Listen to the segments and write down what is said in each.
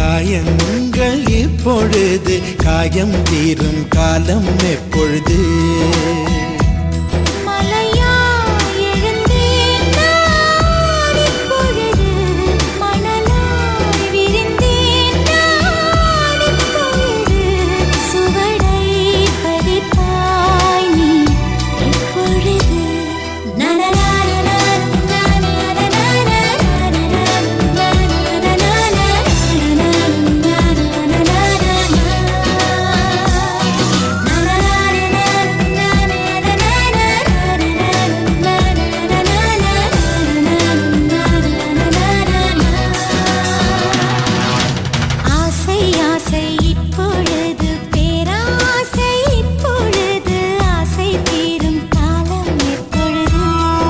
காயங்கள் இப்பொழுது காயம் தீரும் காலம் எப்பொழுது மலையாய் எழுந்தேன் நான் இப்பொழுது மணலாய் விரிந்தேன் நான் இப்பொழுது சுவடை பதிப்பாய் நீ இப்பொழுது ஆசை ஆசை இப்பொழுது பேராசை இப்பொழுது ஆசை தீரும் காலம் எப்பொழுது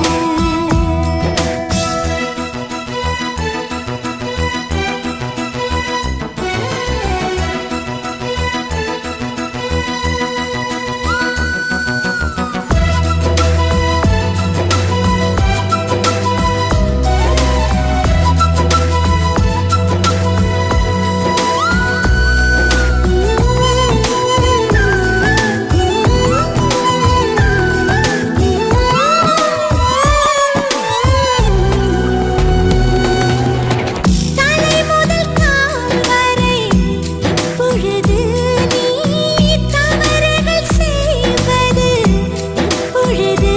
தலை முதல் கால் வரை இப்பொழுது நீ தவறுகள் செய்வது இப்பொழுது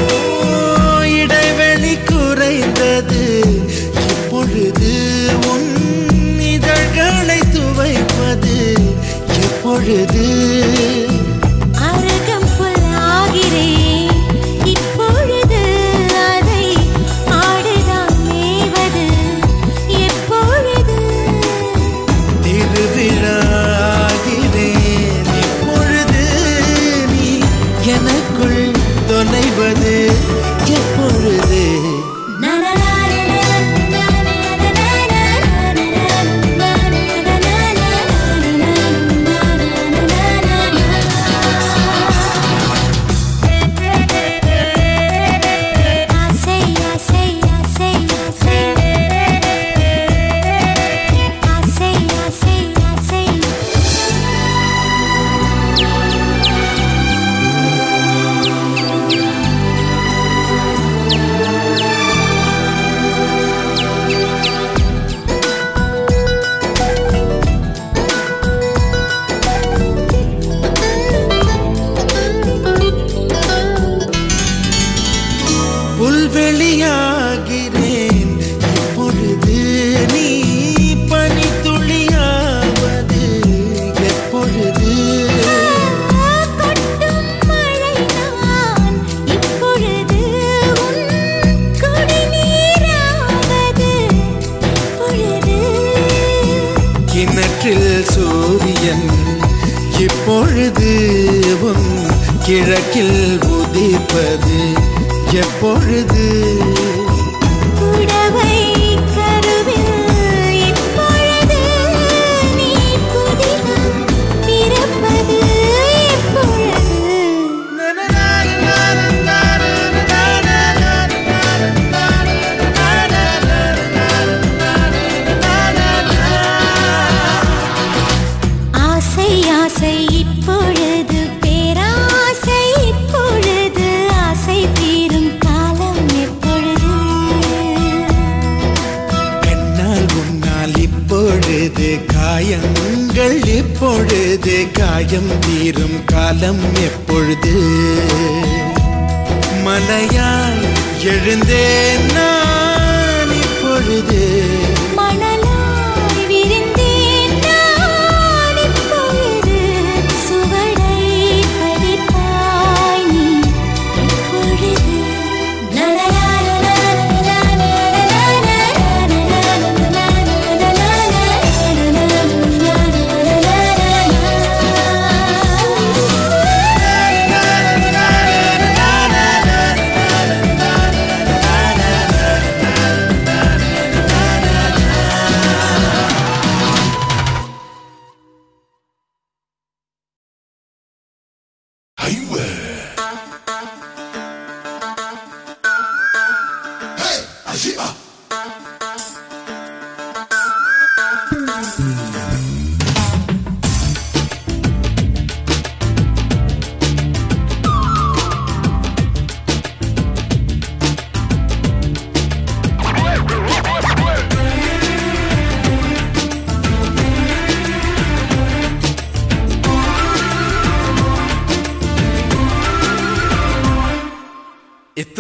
இடைவெளி குறைந்தது இப்பொழுது உன் இதழ்களை துவைப்பது எப்பொழுது அருகம் புல்லாகிறேன் இப்பொழுது அதை ஆடுதான் மேவது எப்பொழுது திருவிழாகிறேன் இப்பொழுது நீ எனக்குள் தொலைவது எப்பொழுது ஆசை ஆசை ஆசை ஆசை ஆசை ஆசை ஆசை புல்வெளியாகிறேன் இப்பொழுது நீ பனித்துளியாவது எப்பொழுது கொட்டும் மழை நான் இப்பொழுது உன் குடிநீராவது இப்பொழுது கிணற்றில் சூரியன் இப்பொழுது உன் கிழக்கில் உதிப்பது எப்பொழுது புடவை கருவில் இப்பொழுது நீ புதினம் பிறப்பது எப்பொழுது ஆசை ஆசை இப்பொழுது பேராசை இப்பொழுது ஆசை தீரும் காலம் எப்பொழுது என்னால் உன்னால் இப்பொழுது காயங்கள் இப்பொழுது காயம் தீரும் காலம் எப்பொழுது மலையாய் எழுந்தேன் நான் இப்பொழுது மணலாய் விரிந்தேன் நான் இப்பொழுது சுவடை பதிப்பாய் நீ இப்பொழுது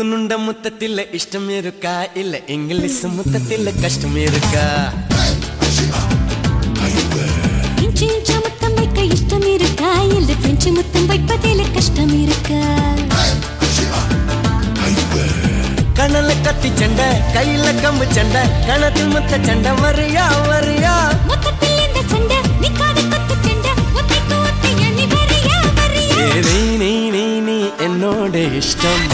துணுண்ட முத்தத்தில் இஷ்டம் இருக்கா இல்ல இங்கிலீஷ் முத்தத்தில் கஷ்டம் இருக்கா இன்ச்சு இன்ச்சா முத்தம் வைக்க இஷ்டம் இருக்கா இல்ல பிரெஞ்சு முத்தம் வைப்பதில் கஷ்டம் இருக்கா கணல கத்தி சண்டை கையில கம்பு சண்டை கணத்தில் முத்த சண்டை வரியா வரியா மொத்தத்தில் இந்த சண்டை நிக்காத கொத்து சண்டை ஒத்தைக்கு ஒத்தைய நீ வரியா வரியா ஏ, நீ நீ நீ நீ என்னோட இஷ்டம்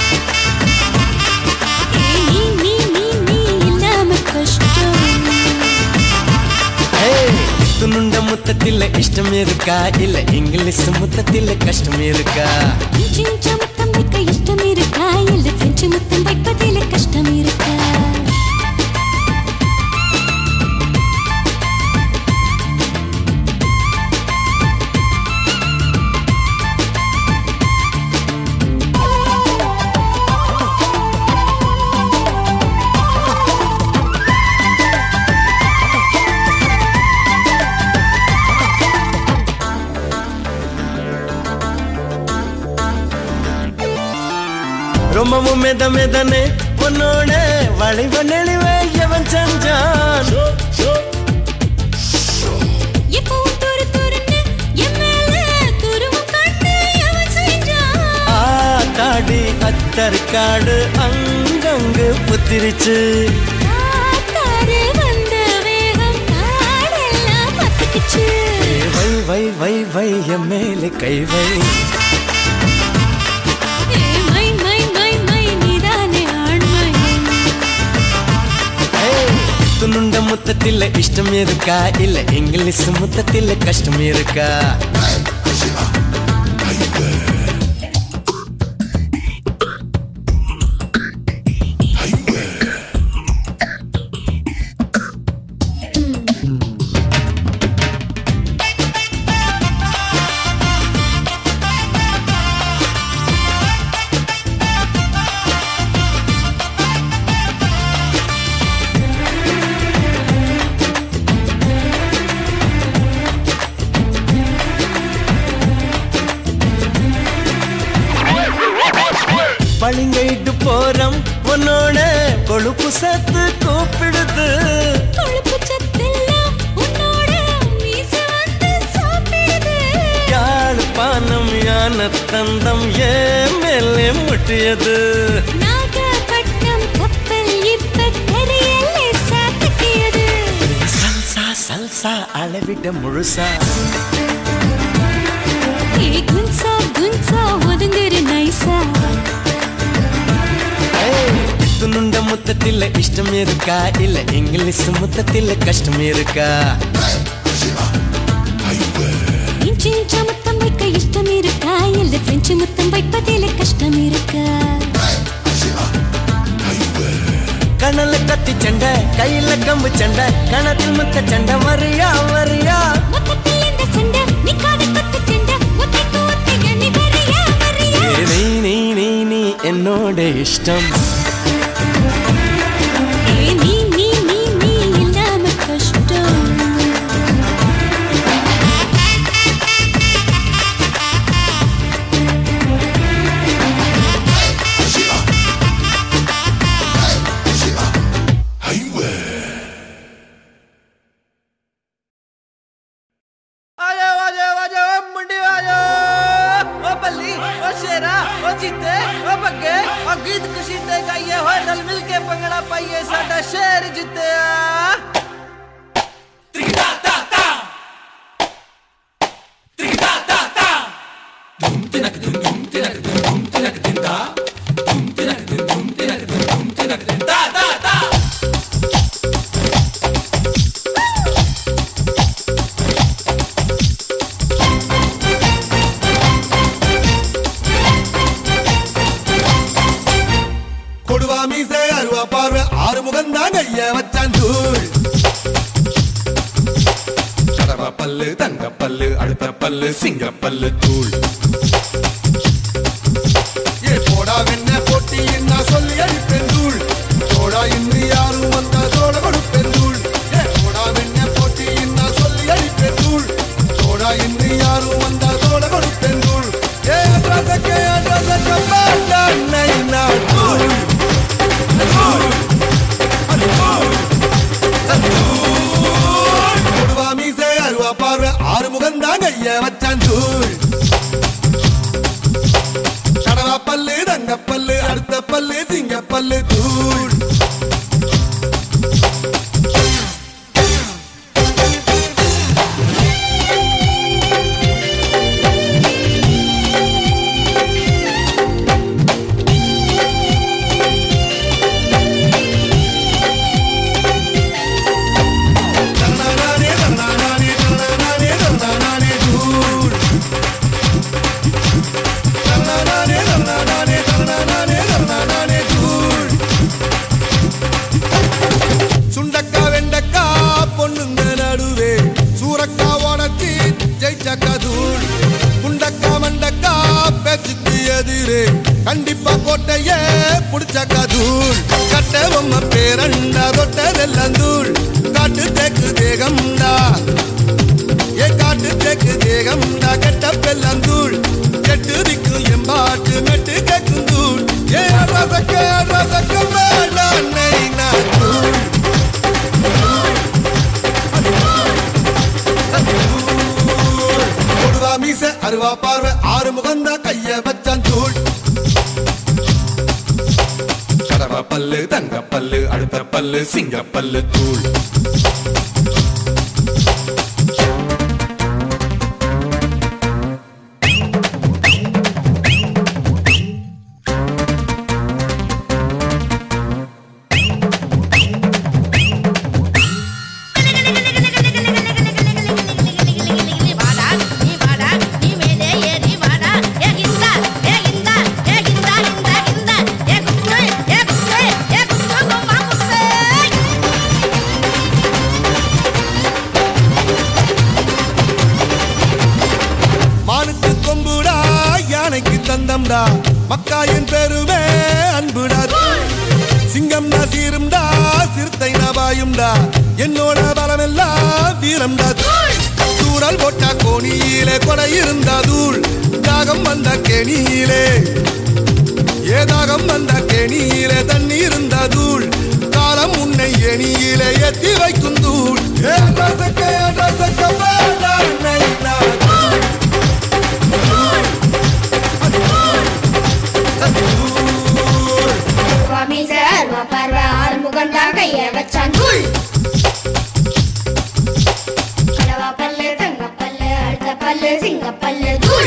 ஏய், நீ நீ நீ நீ இல்லாம கஷ்டம் ஏய், துணுண்ட முத்தத்தில் இஷ்டம் இருக்கா இல்ல இங்கிலீஷ் முத்தத்தில் கஷ்டம் இருக்கா இன்ச்சு இன்ச்சா முத்தம் வைக்க இஷ்டம் இருக்கா இல்ல பிரெஞ்சு முத்தம் வைப்பதில் கஷ்டம் இருக்கா ரொம்பவும் மெத மெதனே உன்னோட வளைவ நெளிவே எவன் செஞ்சான் எப்பவும் துரு துருன்னு என் மேல துருவம் கண்டு எவன் செஞ்சான் ஆத்தாடி அத்தற்காடு அங்கங்கு புத்திரிச்சு காத்தாறு வந்த வேகம் காடெல்லாம் பத்துக்குச்சு ஏ, வை வை வை வை என் மேலே கை வை ஏ மை மை மை மை நீதானே ஆண்மை ஏய், துணுண்ட முத்தத்தில் இஷ்டம் இருக்கா இல்ல இங்கிலீஷ் முத்தத்தில் கஷ்டம் இருக்கா பளிங்கைட்டு போறோம் உன்னோட கொழுப்பு சத்து கூப்பிடுது கொழுப்பு சத்தெல்லாம் உன்னோட மீச வந்து சாப்பிடுது யாழ்ப்பாணம் யான தந்தம் ஏன் மேலே முட்டியது நாகப்பட்டினம் கப்பல் இப்ப கரையிலே சாத்திக்கியது சல்சா சல்சா அளவிட முழுசா ஏ குன்சா குன்சா ஒதுங்குற நைசா ஏய், துணுண்ட முத்தத்தில் இஷ்டம் இருக்கா இல்ல இங்கிலீஷ் முத்தத்தில் கஷ்டம் இருக்கா இன்ச்சு இன்ச்சா முத்தம் வைக்க இஷ்டம் இருக்கா இல்ல பிரெஞ்சு முத்தம் வைப்பதில் கஷ்டம் இருக்கா கணல கத்தி சண்டை கையில கம்பு சண்டை கணத்தில் முத்த சண்டை வரியா வரியா மொத்தத்தில் இந்த சண்டை நிக்காத கொத்து சண்டை ஒத்தைக்கு ஒத்தைய நீ வரியா வரியா ஏ, நீ நீ நீ நீ என்னோட இஷ்டம் ஏ நீ நீ நீ நீ இல்லாம கஷ்டம் आजा आजा आजा ओ मुंडे आजा ओ बल्ली ओ शेरा ओ जीते ओ बग्गे ओ गीत खुशी ते गाइए होए रल मिल के पंगड़ा पाइए साडा शेर जित्तिया கொடுவா மீசை அருவா பார்வை ஆறு முகந்தான் ஐய வச்சான் தூள் கடவா பல்லு தங்க பல்லு அடுத்த பல்லு சிங்க பல்லு தூள் ஏ போடா வெண்ண போட்டி நான் சொல்லி அடிப்பேன் தூள் போடா இன்று யாரும் வந்தா தோட கொடுப்பேன் தூள் ஏ போடா வெண்ண போட்டி நான் சொல்லி அடிப்பேன் தூள் போடா இன்று யாரும் வந்தா தோட கொடுப்பேன் தூள் ஏ அட்ரஸக்கே அட்ரஸக்க பாட்டா நைனா தூள் பார்வை ஆறு முகந்தான் கைய வச்சான் தூள் கடவா பல்லு தங்க பல்லு அடுத்த பல்லு சிங்க பல்லு தூள் தன்னானே தன்னானே தன்னானே தன்னானே தூள் தன்னானே தன்னானே தன்னானே தன்னானே தூள் சுண்டக்கா வெண்டக்கா பொண்ணுங்க நடுவே சூரக்கா உடச்சி ஜெயிச்சக்கா தூள் குண்டக்கா மண்டக்கா பேச்சுக்கு எதிரே கண்டிப்பா கோட்டைய புடிச்சக்கா தூள் கட்ட பொம்மை பேரண்டா தொட்டதெல்லாம் தூள் காட்டு தேக்கு தேகம்டா ஏ காட்டு தேக்கு தேகம்டா கெட்ட பெல்லாம் தூள் கெட்டு திக்கும் எம்பாட்டு மெட்டு கேக்கும் தூள் ஏ ரசக்க ரசக்க வேண்டாம் நைனா தூள் கொடுவா மீச அருவா பார்வை ஆறு முகந்தா கைய வச்சான் தூள் கடவா பல்லு தங்க பல்லு அடுத்த பல்லு சிங்க பல்லு தூள் வாடா நீ வாடா நீ மேலே ஏறி வாடா ஏ கிந்தா ஏ கிந்தா ஏ கிந்தா கிந்தா கிந்தா ஏ குத்து ஏ குத்து ஏ குத்து கும்மா குத்து மானுக்கு கொம்புடா யானைக்கு தந்தம்டா மக்காயின் பெருமே அன்புடா சிங்கம்டா சீரும்டா சிறுத்தை நபாயும்டா என்னோட பலமெல்லாம் வீரம்டா தூரல் போட்டா கோணியிலே கொடை இருந்தா தூள் தாகம் வந்த கெணியிலே ஏதாகம் வந்த கெணியிலே தண்ணி இருந்தா தூள் காலம் உன்னை எணியிலே ஏத்தி வைக்கும் தூள் ஏ ரசக்க ரசக்க வேண்டாம் நைனா தூள் சுவாமி சர்வ பர்வ ஆறுமுகண்டா கைய வச்சான் தூள் கடவா பல்லு தங்க பல்லு அடுத்த பல்லு சிங்க பல்லு தூள்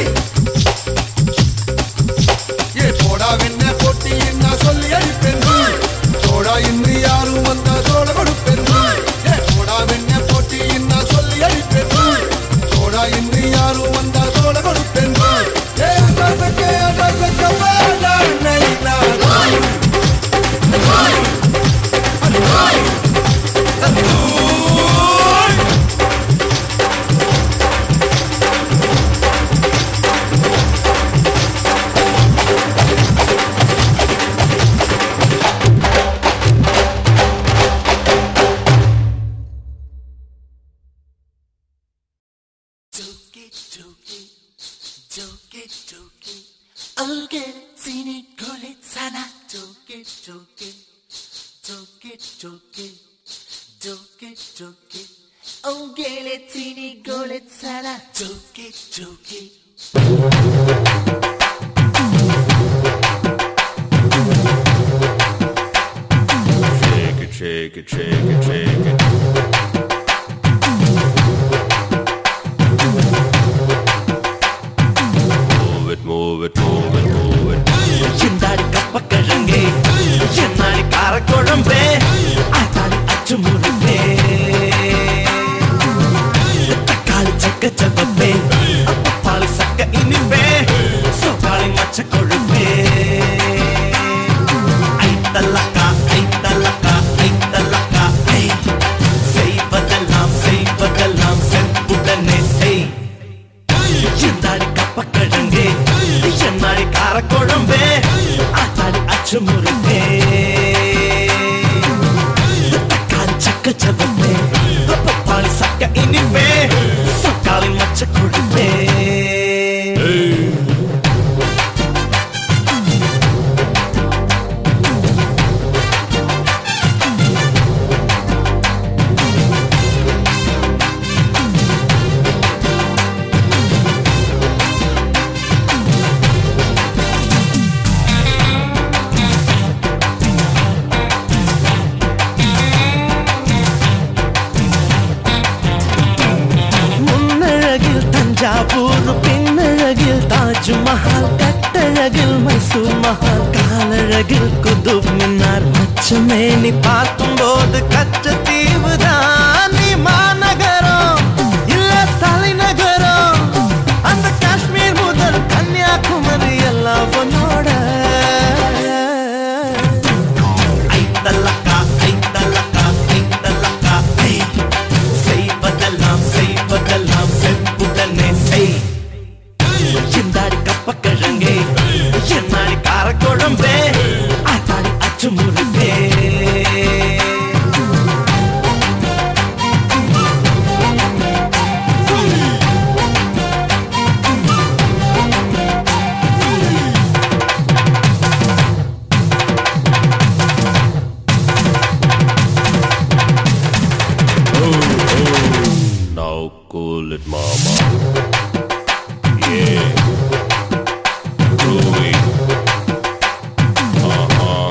ஏ போடா வெண்ண போட்டி நான் சொல்லி அடிப்பேன் தூள் தோடா இன்று யாரும் வந்தா தோட கொடுப்பேன் தூள் ஏ போடா வெண்ண போட்டி நான் சொல்லி அடிப்பேன் தூள் தோடா இன்று யாரும் வந்தா தோட கொடுப்பேன் தூள் ஏ ரசக்க ரசக்க வேண்டாம் நைனா தூள் தூள் Joke, joke, joke, joke. Algere seni golet sana. Joke, joke, joke, joke, joke, joke. Algere seni golet sana. Joke, joke. Shake it, shake it, shake it, shake it. Move it, move it, move it, move it. எந்தாடி கப்பக்கிழங்கே என்னாடி காரக்குழம்பே ஆத்தாடி அச்சு முருகே தக்காளி சக்க சவப்பே poly சக்க இனிப்பே சொக்காளி மச்ச கொழுப்பே ஐத்தலக்கா ஐத்தலக்கா ஐத்தலக்கா ஐ செய்வதெல்லாம் செய்வதெல்லாம் செப்புடனே செய் எந்தாடி கப்பக்கிழங்கே என்னாடி காரக்குழம்பே ஆத்தாடி அச்சு முருகே தக்காளி சக்க சவப்பே பப்பாளி சக்க இனிப்பே சொக்காளி மச்ச கொழுப்பே தாஜ்மஹால் கட்டழகில் மைசூர் மஹால் காலழகில் குதுப் மின்னார் மச்சமே நீ பார்க்கும்போது கச்ச தீவுதான் நீ மாநகரம் இல்ல தலைநகரம் அந்த காஷ்மீர் முதல் கன்னியாகுமரி எல்லாம் உன்னோட ஐத்தலக்கா ஐத்தலக்கா ஐத்தலக்கா ஐ. செய்வதெல்லாம் செய்வதெல்லாம் செப்புடனே செய் சிந்தாடி கப்பக்கிழங்கே என்னாடி காரக்குழம்பே ஆத்தாடி அச்சு முருகே Now cool it, mama. Yeah. Groovy. Uh-huh.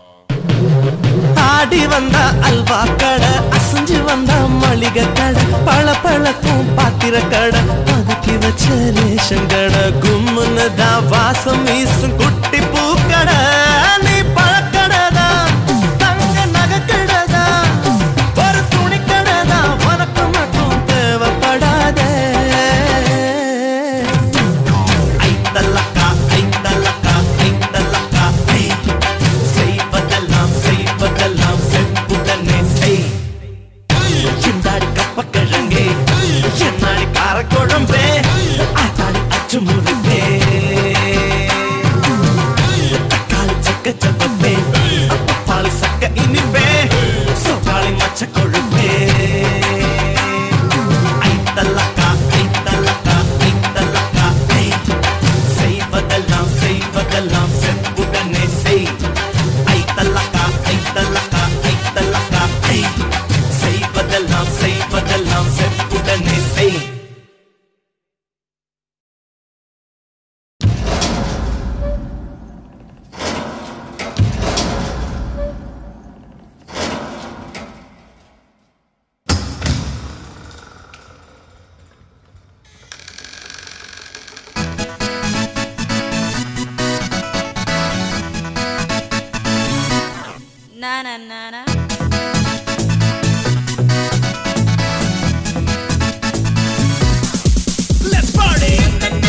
ஆடி வந்த அல்வா கடை அசைஞ்சு வந்த மளிகை கடை பழ பழக்கும் பாத்திர கடை பதுக்கி வச்ச ரேஷன் கடை கும்முன்னு தான் வாசம் வீசும் குட்டி பூக்கடை நீ பழக்கடை தான் தங்க நகை கடை தான் ஒரு துணி கடை தான் உனக்கு மட்டும் தேவைப்படாதே ஐத்தலக்கா ஐத்தலக்கா ஐத்தலக்கா ஐ. செய்வதெல்லாம் செய்வதெல்லாம் செப்புடனே செய் சிந்தாடி கப்பக்கிழங்கே என்னாடி காரக்குழம்பே ஆத்தாடி அச்சு முருகே தக்காளி சக்க சப்பப்பே பாலி சக்க இனிப்பே சோப்பாளி மச்ச கொழுப்பே ஐத்தலக்கா ஐத்தலக்கா ஐத்தலக்கா ஐ. செய்வதெல்லாம் செய்வதெல்லாம் செப்புடனே செய் ஐத்தலக்கா ஐத்தலக்கா ஐத்தலக்கா ஐ. செய்வதெல்லாம் செய்வதெல்லாம் செப்புடனே செய் Na na na na. Let's party!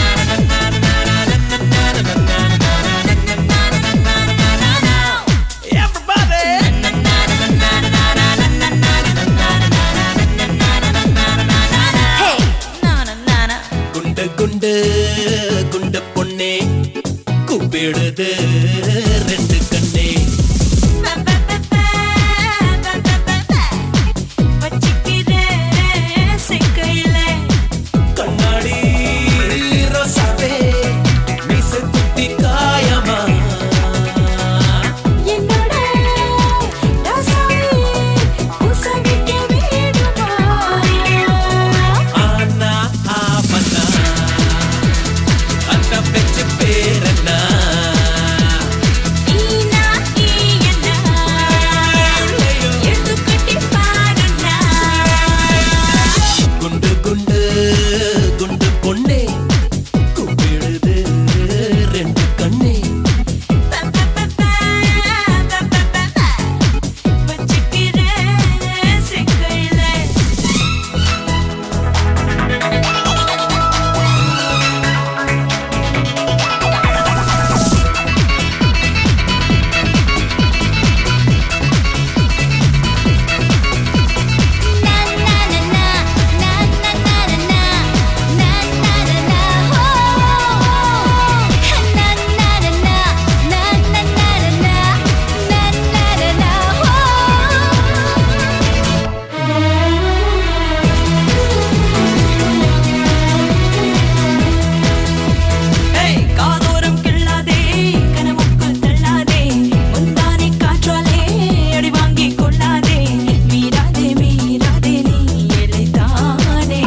Everybody! Hey, na na na na. குண்டு குண்டு குண்டு பொண்ணே கூப்பிடுது ரெண்டு கண்ணே வச்சிக்கிறேன் சிக்கையில கண்ணாடி ரோசாவே மீச குத்தி காயமா என்னோட ரசாயி உசவிக்க வேணுமா ஆனா ஆவனா அந்த பெச்சு பேரனா ஈனா ஈயனா எடுத்துக்கட்டி பாருண்ணா குண்டு குண்டு குண்டு பொண்ணே கூப்பிடுது ரெண்டு கண்ணே வச்சிக்கிறேன் சிக்கையில காதோரம் கிள்ளாதே கனவுக்குள் தள்ளாதே முந்தானை காற்றாலே அடி வாங்கி கொள்ளாதே மீறாதே மீறாதே நீ எழைத்தானே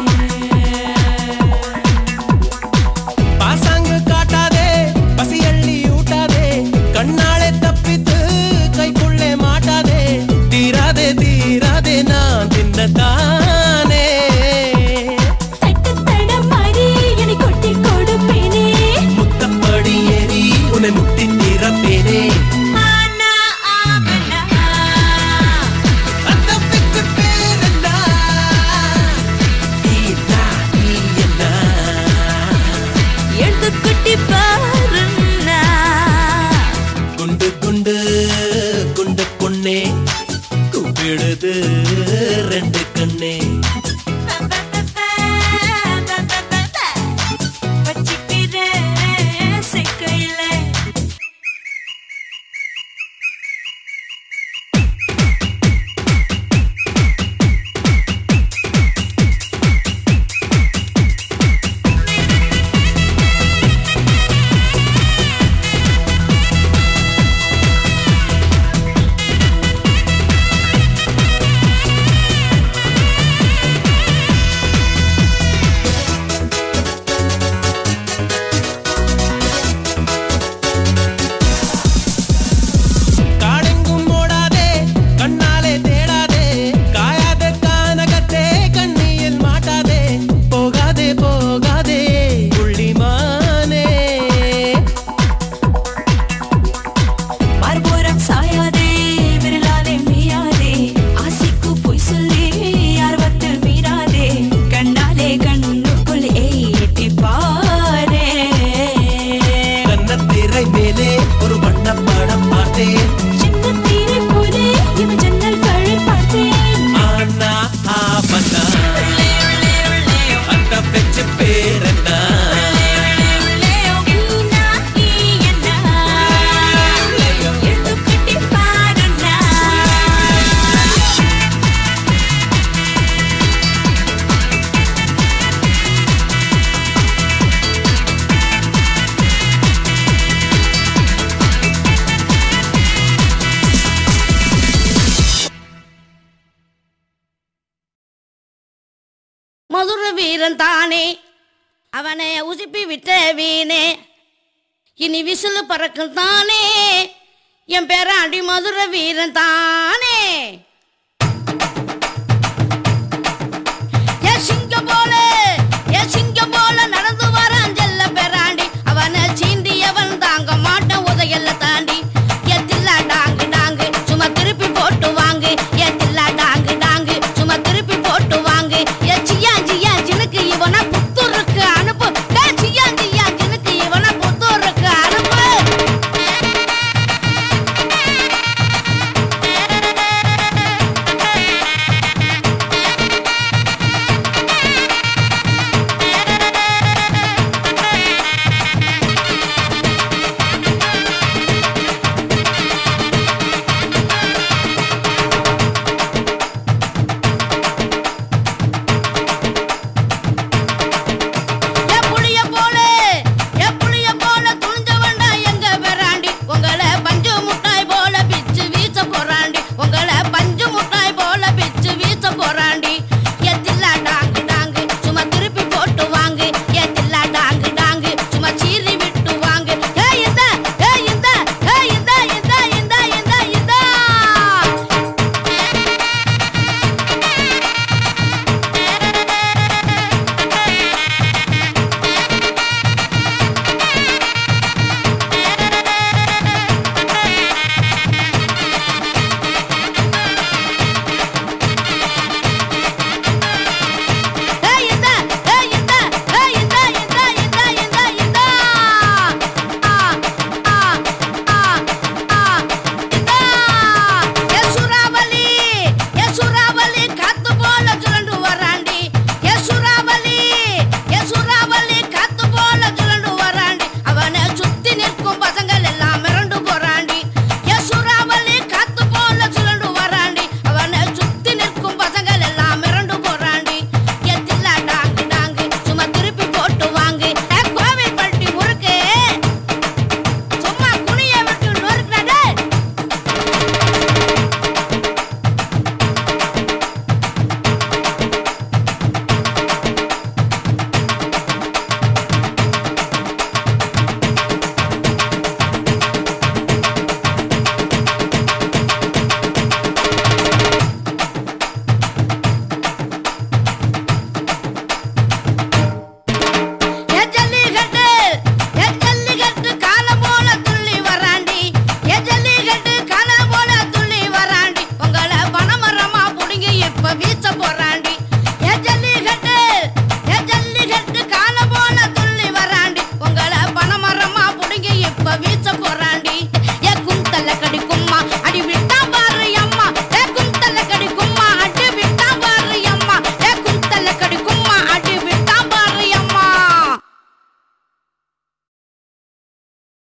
பாசாங்கு காட்டாதே பசி அள்ளி ஊட்டாதே கண்ணாலே தப்பித்து கைக்குள்ளே மாட்டாதே தீராதே தீராதே நான் தின்னதானே தட்டு தடம் மாறி என்னை கொட்டி கொடுப்பேனே மதுர வீரன் தானே அவனை உசுப்பி விட்ட வீணே இனி விசிலு பறக்கும் தானே என் பேராண்டி மதுர வீரன் தானே